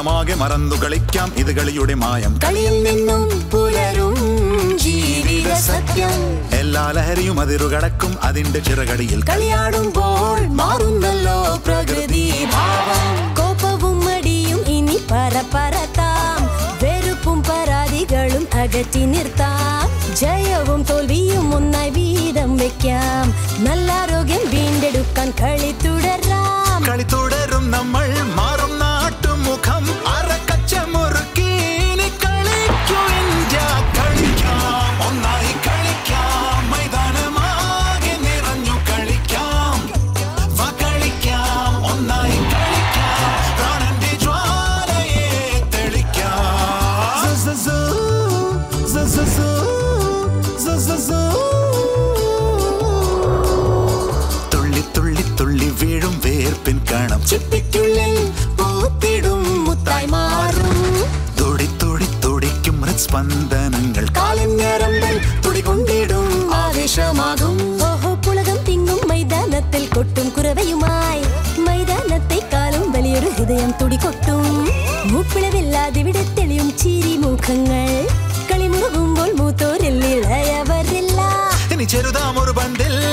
കാലമാകെ മറന്നു കളിക്കാം ഇത് കളിയുടെ മായം കളിയിൽ നിന്നും പുലരും ജീവിത സത്യം എല്ലാ ലഹരിയും അതിരുകടക്കും അതിന്റെ ചിറകടിയിൽ കളിയാടുമ്പോൾ മാറുന്നല്ലോ പ്രകൃതി ഭാവം കോപവും മടിയും ഇനി പറ പറത്താം വെറുപ്പും പരാതികളും അകറ്റി നിർത്താം ജയവും തോൽവിയും ഒന്നായി വീതം വെക്കാം നല്ല ആരോഗ്യം വീണ്ടെടുക്കാൻ കളി തുടരാം കളി തുടരും നമ്മൾ മാറും നാട്ടുമുഖം അരക്കച്ച മുറുക്കി ഇനി കളിക്കൂ ഇന്ത്യ കളിക്കാം ഒന്നായി കളിക്കാം മൈതാനമാകെ നിറഞ്ഞു കളിക്കാം വാ കളിക്കാം ഒന്നായി കളിക്കാം പ്രാണന്റെ ജ്വാലയെ തെളിക്കാം സസസു, സസസു, സസസു. തുള്ളി തുള്ളി തുള്ളി വീഴും വേർപ്പിൻ കണം ചിപ്പിക്കുള്ളിൽ പൂത്തിടും മുത്തായി മാറും തുടി തുടി തുടിക്കും ഹൃസ്പന്ദനങ്ങൾ കാലിഞ്ഞരമ്പിൽ തുടികൊണ്ടിടും ആവേശമാകും ഓഹോ പുളകം തിങ്ങും മൈതാനത്തിൽ കൊട്ടും കുരവയുമായി മൈതാനത്തെക്കാളും വലിയൊരു ഹൃദയം തുടികൊട്ടും മൂപ്പിളവില്ലാതിവിടെ തെളിയും ചിരി മുഖങ്ങൾ കളിമുറുകുമ്പോൾ മൂത്തോരിൽ ഇളയവരില്ല ഇനി ചെറുതാമൊരു പന്തിൽ